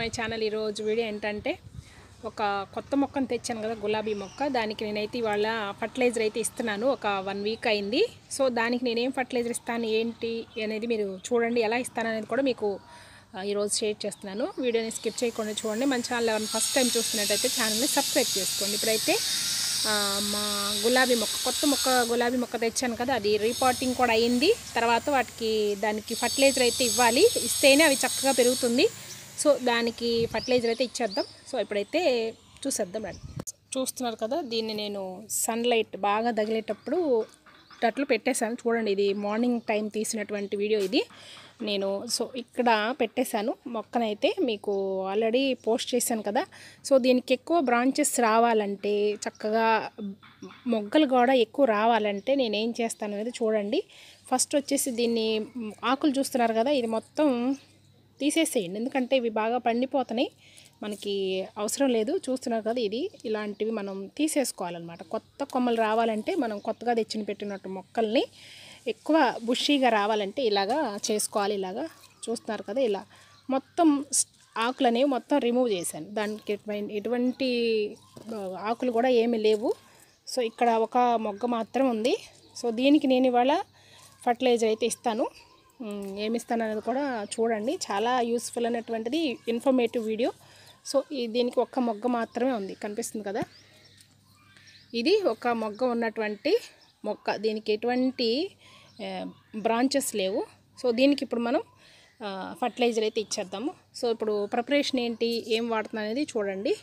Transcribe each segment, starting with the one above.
my channel ఈరోజు video ఏంటంటే ఒక కొత్త మొక్కను తెచ్చాను కదా గులాబీ మొక్క దానికి నేనైతే ఇవాళ ఫర్టిలైజర్ అయితే ఇస్తున్నాను ఒక వన్ వీక్ అయింది సో దానికి నేనేం ఫర్టిలైజర్ ఇస్తాను ఏంటి అనేది మీరు చూడండి ఎలా ఇస్తాను అనేది కూడా మీకు ఆ, ఈరోజు షేర్ చేస్తున్నాను వీడియోని స్కిప్ చేయకుండా చూడండి మన ఛానల్ ఎవరైనా ఫస్ట్ టైం చూస్తున్నట్టయితే ఛానల్ని సబ్స్క్రైబ్ చేసుకోండి ఇప్పుడైతే ఆ, మా గులాబీ మొక్క కొత్త మొక్క గులాబీ మొక్క తెచ్చాను కదా అది రీపాటింగ్ కూడా అయ్యింది తర్వాత వాటికి దానికి ఫర్టిలైజర్ అయితే ఇవ్వాలి ఇస్తేనే అవి చక్కగా పెరుగుతుంది సో దానికి ఫర్టిలైజర్ అయితే ఇచ్చేద్దాం సో ఇప్పుడైతే చూసేద్దాం రండి చూస్తున్నారు కదా దీన్ని నేను సన్లైట్ బాగా తగిలేటప్పుడు అట్లు పెట్టేశాను చూడండి ఇది మార్నింగ్ టైం తీసినటువంటి వీడియో ఇది నేను సో ఇక్కడ పెట్టేశాను మొక్కనైతే మీకు ఆల్రెడీ పోస్ట్ చేశాను కదా సో దీనికి ఎక్కువ బ్రాంచెస్ రావాలంటే చక్కగా మొగ్గలు కూడా ఎక్కువ రావాలంటే నేను ఏం చేస్తాను అనేది చూడండి ఫస్ట్ వచ్చేసి దీన్ని మ్, ఆకులు చూస్తున్నారు కదా ఇది మొత్తం తీసేసేయండి ఎందుకంటే ఇవి బాగా పండిపోతున్నాయి మనకి అవసరం లేదు చూస్తున్నారు కదా ఇది ఇలాంటివి మనం తీసేసుకోవాలన్నమాట కొత్త కొమ్మలు రావాలంటే మనం కొత్తగా తెచ్చిన పెట్టినట్టు మొక్కల్ని ఎక్కువ బుషీగా రావాలంటే ఇలాగా చేసుకోవాలి ఇలాగా చూస్తున్నారు కదా ఇలా మొత్తం స్- ఆకులు అనేవి మొత్తం రిమూవ్ చేశాను దానికి ఎటువంటి- ఎటువంటి ఆ, ఆకులు కూడా ఏమీ లేవు సో ఇక్కడ ఒక మొగ్గ మాత్రం ఉంది సో దీనికి నేను ఇవాళ ఫర్టిలైజర్ అయితే ఇస్తాను ఉమ్, ఏమి ఇస్తాను అనేది కూడా చూడండి చాలా యూస్ఫుల్ అనేటువంటిది ఇన్ఫర్మేటివ్ వీడియో సో ఈ దీనికి ఒక్క మొగ్గ మాత్రమే ఉంది కనిపిస్తుంది కదా ఇది ఒక మొగ్గ ఉన్నటువంటి మొక్క దీనికి ఎటువంటి బ్రాంచెస్ లేవు సో దీనికి ఇప్పుడు మనం ఫర్టిలైజర్ అయితే ఇచ్చేద్దాము సో ఇప్పుడు ప్రిపరేషన్ ఏంటి ఏం వాడుతున్నా అనేది చూడండి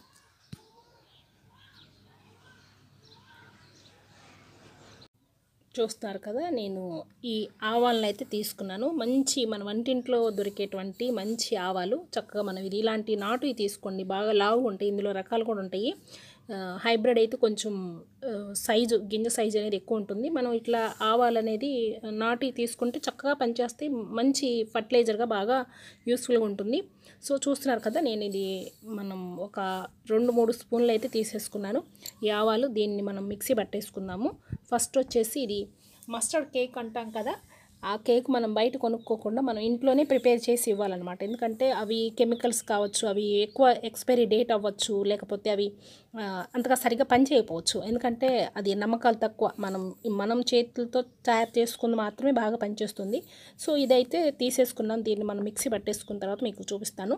చూస్తున్నారు కదా నేను ఈ ఆవాలను అయితే తీసుకున్నాను మంచి మన వంటింట్లో దొరికేటువంటి మంచి ఆవాలు చక్కగా మనం ఇది ఇలాంటి నాటువి తీసుకోండి బాగా లావు ఉంటాయి ఇందులో రకాలు కూడా ఉంటాయి ఆ, హైబ్రిడ్ అయితే కొంచెం ఆ, సైజు గింజ సైజు అనేది ఎక్కువ ఉంటుంది మనం ఇట్లా ఆవాలు అనేది నాటి తీసుకుంటే చక్కగా పనిచేస్తే మంచి ఫర్టిలైజర్గా బాగా యూస్ఫుల్గా ఉంటుంది సో చూస్తున్నారు కదా నేను ఇది మనం ఒక రెండు మూడు స్పూన్లు అయితే తీసేసుకున్నాను ఈ ఆవాలు దీన్ని మనం మిక్సీ పట్టేసుకుందాము ఫస్ట్ వచ్చేసి ఇది మస్టర్డ్ కేక్ అంటాం కదా ఆ కేక్ మనం బయట కొనుక్కోకుండా మనం ఇంట్లోనే ప్రిపేర్ చేసి ఇవ్వాలన్నమాట ఎందుకంటే అవి కెమికల్స్ కావచ్చు అవి ఎక్కువ ఎక్స్పైరీ డేట్ అవ్వచ్చు లేకపోతే అవి ఆ, అంతగా సరిగ్గా పనిచేయకపోవచ్చు ఎందుకంటే అది నమ్మకాలు తక్కువ మనం మనం చేతులతో తయారు చేసుకుంది మాత్రమే బాగా పనిచేస్తుంది సో ఇదైతే తీసేసుకున్నాం దీన్ని మనం మిక్సీ పట్టేసుకున్న తర్వాత మీకు చూపిస్తాను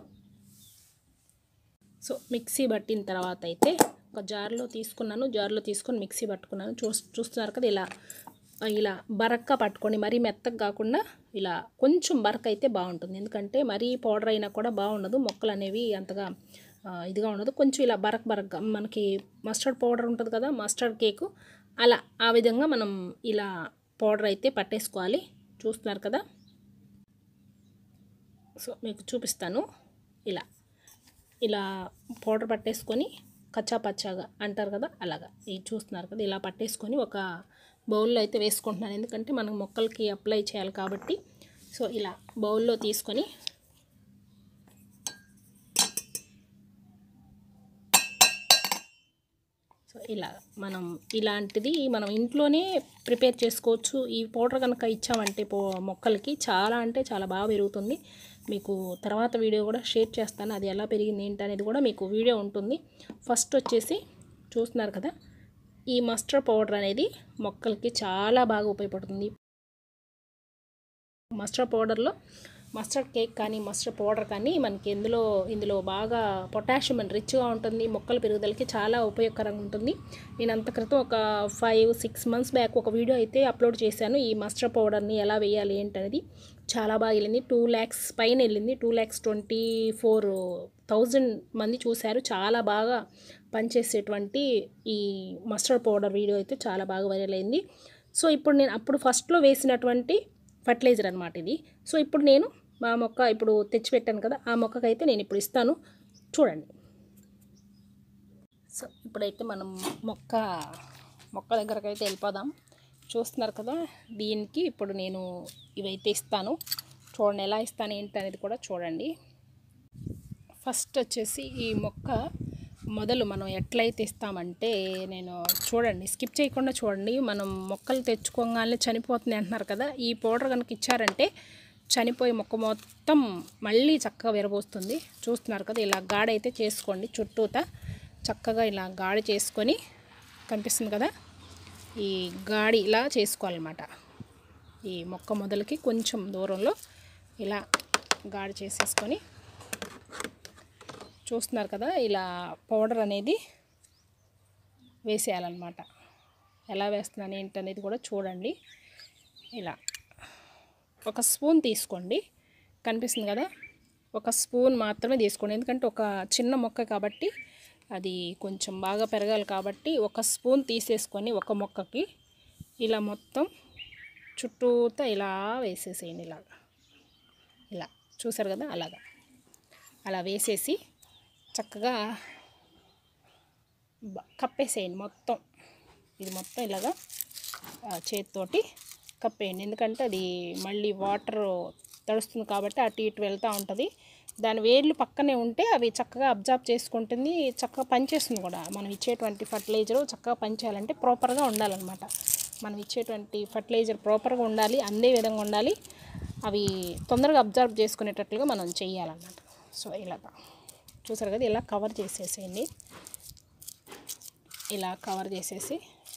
సో మిక్సీ పట్టిన తర్వాత అయితే ఒక జార్లో తీసుకున్నాను జార్లో తీసుకొని మిక్సీ పట్టుకున్నాను చూ చూస్తున్నారు కదా ఇలా ఇలా బరక్క పట్టుకొని మరీ మెత్తగా కాకుండా ఇలా కొంచెం బరక అయితే బాగుంటుంది ఎందుకంటే మరీ పౌడర్ అయినా కూడా బాగుండదు మొక్కలు అనేవి అంతగా ఆ, ఇదిగా ఉండదు కొంచెం ఇలా బరక్ బరక్గా మనకి మస్టర్డ్ పౌడర్ ఉంటుంది కదా మస్టర్డ్ కేకు అలా ఆ విధంగా మనం ఇలా పౌడర్ అయితే పట్టేసుకోవాలి చూస్తున్నారు కదా సో మీకు చూపిస్తాను ఇలా ఇలా పౌడర్ పట్టేసుకొని కచ్చా పచ్చాగా అంటారు కదా అలాగా ఇది చూస్తున్నారు కదా ఇలా పట్టేసుకొని ఒక బౌల్లో అయితే వేసుకుంటున్నాను ఎందుకంటే మనం మొక్కలకి అప్లై చేయాలి కాబట్టి సో ఇలా బౌల్లో తీసుకొని సో ఇలా మనం ఇలాంటిది మనం ఇంట్లోనే ప్రిపేర్ చేసుకోవచ్చు ఈ పౌడర్ కనుక ఇచ్చామంటే పో మొక్కలకి చాలా అంటే చాలా బాగా పెరుగుతుంది మీకు తర్వాత వీడియో కూడా షేర్ చేస్తాను అది ఎలా పెరిగింది ఏంటి అనేది కూడా మీకు వీడియో ఉంటుంది ఫస్ట్ వచ్చేసి చూస్తున్నారు కదా ఈ మస్టర్డ్ పౌడర్ అనేది మొక్కలకి చాలా బాగా ఉపయోగపడుతుంది మస్టర్డ్ పౌడర్లో మస్టర్డ్ కేక్ కానీ మస్టర్డ్ పౌడర్ కానీ మనకి ఇందులో ఇందులో బాగా పొటాషియం అని రిచ్గా ఉంటుంది మొక్కల పెరుగుదలకి చాలా ఉపయోగకరంగా ఉంటుంది నేను అంత క్రితం ఒక ఫైవ్ సిక్స్ మంత్స్ బ్యాక్ ఒక వీడియో అయితే అప్లోడ్ చేశాను ఈ మస్టర్డ్ పౌడర్ని ఎలా వేయాలి ఏంటనేది చాలా బాగా వెళ్ళింది టూ ల్యాక్స్ పైన వెళ్ళింది two lakhs twenty four thousand మంది చూశారు చాలా బాగా పనిచేసేటువంటి ఈ మస్టర్డ్ పౌడర్ వీడియో అయితే చాలా బాగా వైరల్ అయింది సో ఇప్పుడు నేను అప్పుడు ఫస్ట్లో వేసినటువంటి ఫర్టిలైజర్ అనమాట ఇది సో ఇప్పుడు నేను మా మొక్క ఇప్పుడు తెచ్చిపెట్టాను కదా ఆ మొక్కకైతే నేను ఇప్పుడు ఇస్తాను చూడండి సో ఇప్పుడైతే మనం మొక్క మొక్క దగ్గరకు అయితే వెళ్ళిపోదాం చూస్తున్నారు కదా దీనికి ఇప్పుడు నేను ఇవైతే ఇస్తాను చూడండి ఎలా ఇస్తాను ఏంటి అనేది కూడా చూడండి ఫస్ట్ వచ్చేసి ఈ మొక్క మొదలు మనం ఎట్లయితే ఇస్తామంటే నేను చూడండి స్కిప్ చేయకుండా చూడండి మనం మొక్కలు తెచ్చుకోగానే చనిపోతుంది అంటున్నారు కదా ఈ పౌడర్ కనుక ఇచ్చారంటే చనిపోయే మొక్క మొత్తం మళ్ళీ చక్కగా విరబోస్తుంది చూస్తున్నారు కదా ఇలా గాడి అయితే చేసుకోండి చుట్టూత చక్కగా ఇలా గాడి చేసుకొని కనిపిస్తుంది కదా ఈ గాడి ఇలా చేసుకోవాలన్నమాట ఈ మొక్క మొదలకి కొంచెం దూరంలో ఇలా గాడి చేసేసుకొని చూస్తున్నారు కదా ఇలా పౌడర్ అనేది వేసేయాలన్నమాట ఎలా వేస్తున్నాను ఏంటనేది కూడా చూడండి ఇలా ఒక స్పూన్ తీసుకోండి కనిపిస్తుంది కదా ఒక స్పూన్ మాత్రమే తీసుకోండి ఎందుకంటే ఒక చిన్న మొక్క కాబట్టి అది కొంచెం బాగా పెరగాలి కాబట్టి ఒక స్పూన్ తీసేసుకొని ఒక మొక్కకి ఇలా మొత్తం చుట్టూతా ఇలా వేసేసేయండి ఇలాగా ఇలా చూసారు కదా అలాగా అలా వేసేసి చక్కగా బ- కప్పేసేయండి మొత్తం ఇది మొత్తం ఇలాగా ఆ, చేతితోటి కప్పేయండి ఎందుకంటే అది మళ్ళీ వాటర్ తడుస్తుంది కాబట్టి అటు ఇటు వెళ్తూ ఉంటుంది దాని వేర్లు పక్కనే ఉంటే అవి చక్కగా అబ్జర్వ్ చేసుకుంటుంది చక్కగా పనిచేస్తుంది కూడా మనం ఇచ్చేటువంటి ఫర్టిలైజర్ చక్కగా పనిచేయాలంటే ప్రాపర్గా ఉండాలన్నమాట మనం ఇచ్చేటువంటి ఫర్టిలైజర్ ప్రాపర్గా ఉండాలి అందే విధంగా ఉండాలి అవి తొందరగా అబ్జర్వ్ చేసుకునేటట్లుగా మనం చేయాలన్నమాట సో ఇలాగా చూసారు కదా ఇలా కవర్ చేసేసేయండి ఇలా కవర్ చేసేసి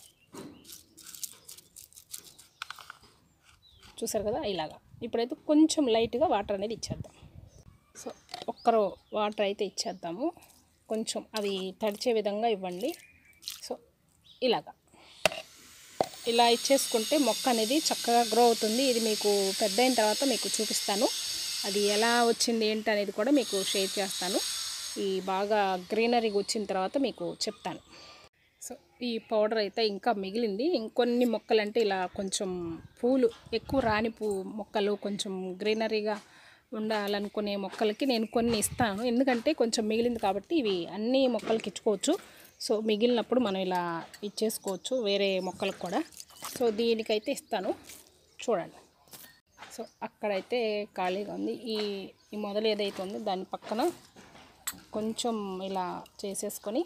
చూసారు కదా ఇలాగా ఇప్పుడైతే కొంచెం లైట్గా వాటర్ అనేది ఇచ్చేద్దాం సో ఒక్కరు వాటర్ అయితే ఇచ్చేద్దాము కొంచెం అవి తడిచే విధంగా ఇవ్వండి సో ఇలాగా ఇలా ఇచ్చేసుకుంటే మొక్క అనేది చక్కగా గ్రో అవుతుంది ఇది మీకు పెద్ద అయిన తర్వాత మీకు చూపిస్తాను అది ఎలా వచ్చింది ఏంటి అనేది కూడా మీకు షేర్ చేస్తాను ఈ బాగా గ్రీనరీగా వచ్చిన తర్వాత మీకు చెప్తాను సో ఈ పౌడర్ అయితే ఇంకా మిగిలింది ఇంకొన్ని మొక్కలు అంటే ఇలా కొంచెం పూలు ఎక్కువ రాని పూ మొక్కలు కొంచెం గ్రీనరీగా ఉండాలనుకునే మొక్కలకి నేను కొన్ని ఇస్తాను ఎందుకంటే కొంచెం మిగిలింది కాబట్టి ఇవి అన్ని మొక్కలకి ఇచ్చుకోవచ్చు సో మిగిలినప్పుడు మనం ఇలా ఇచ్చేసుకోవచ్చు వేరే మొక్కలకు కూడా సో దీనికైతే ఇస్తాను చూడండి సో అక్కడైతే ఖాళీగా ఉంది ఈ ఈ మొదలు ఏదైతే ఉందో దాని పక్కన కొంచెం ఇలా చేసేసుకొని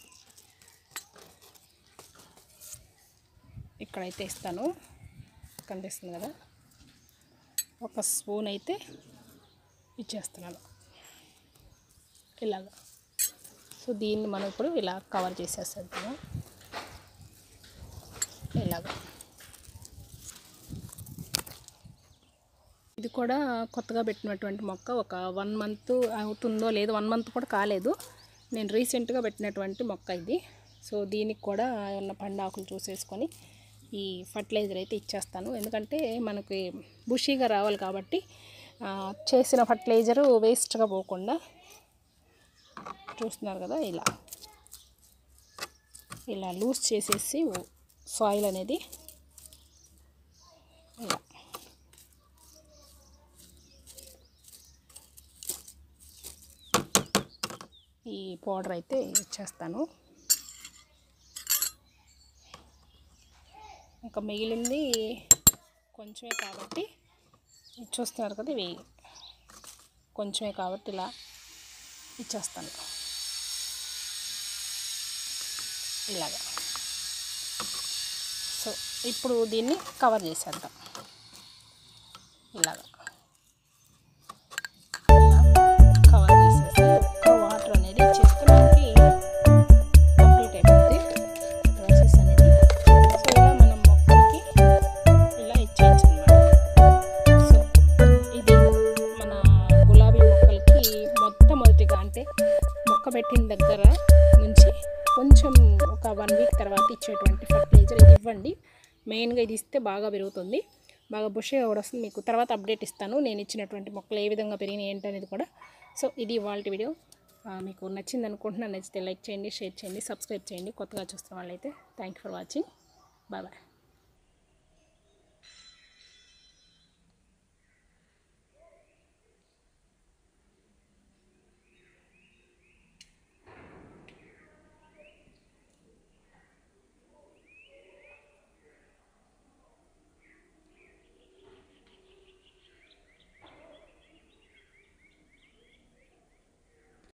ఇక్కడైతే ఇస్తాను కనిపిస్తుంది కదా ఒక స్పూన్ అయితే ఇచ్చేస్తున్నాను ఇలాగా సో దీన్ని మనం ఇప్పుడు ఇలా కవర్ చేసేస్తాము ఇలాగా ఇది కూడా కొత్తగా పెట్టినటువంటి మొక్క ఒక వన్ మంత్ అవుతుందో లేదో వన్ మంత్ కూడా కాలేదు నేను రీసెంట్గా పెట్టినటువంటి మొక్క ఇది సో దీనికి కూడా ఏమన్నా పండాకులు చూసేసుకొని ఈ ఫర్టిలైజర్ అయితే ఇచ్చేస్తాను ఎందుకంటే మనకి బుషీగా రావాలి కాబట్టి ఆ, చేసిన ఫర్టిలైజరు వేస్ట్గా పోకుండా చూస్తున్నారు కదా ఇలా ఇలా లూజ్ చేసేసి సాయిల్ అనేది ఇలా ఈ పౌడర్ అయితే ఇచ్చేస్తాను ఇంకా మిగిలింది కొంచెమే కాబట్టి ఇది చూస్తున్నారు కదా ఇవి కొంచెమే కాబట్టి ఇలా ఇచ్చేస్తాను ఇలాగా సో ఇప్పుడు దీన్ని కవర్ చేసేద్దాం ఇలాగా కవర్ చేసేసి ఒక్క వాటర్ అనేది ఇచ్చేస్తే మనకి కంప్లీట్ అయిపోతుంది ప్రాసెస్ అనేది సో ఇలా మనం మొక్కలకి ఇలా ఇచ్చేయచ్చు అనమాట సో ఇది మన గులాబీ మొక్కలకి మొట్టమొదటిగా అంటే మొక్క పెట్టిన దగ్గర నుంచి కొంచెం ఒక వన్ వీక్ తర్వాత ఇచ్చేటువంటి ఫర్టిలైజర్ ఇది ఇవ్వండి మెయిన్గా ఇది ఇస్తే బాగా పెరుగుతుంది బాగా బుషగా కూడా వస్తుంది మీకు తర్వాత అప్డేట్ ఇస్తాను నేను ఇచ్చినటువంటి మొక్కలు ఏ విధంగా పెరిగినాయి ఏంటనేది కూడా సో ఇది ఇవాళ వీడియో ఆ, మీకు నచ్చింది అనుకుంటున్నాను నచ్చితే లైక్ చేయండి షేర్ చేయండి సబ్స్క్రైబ్ చేయండి కొత్తగా చూస్తున్న వాళ్ళైతే thank you for watching bye bye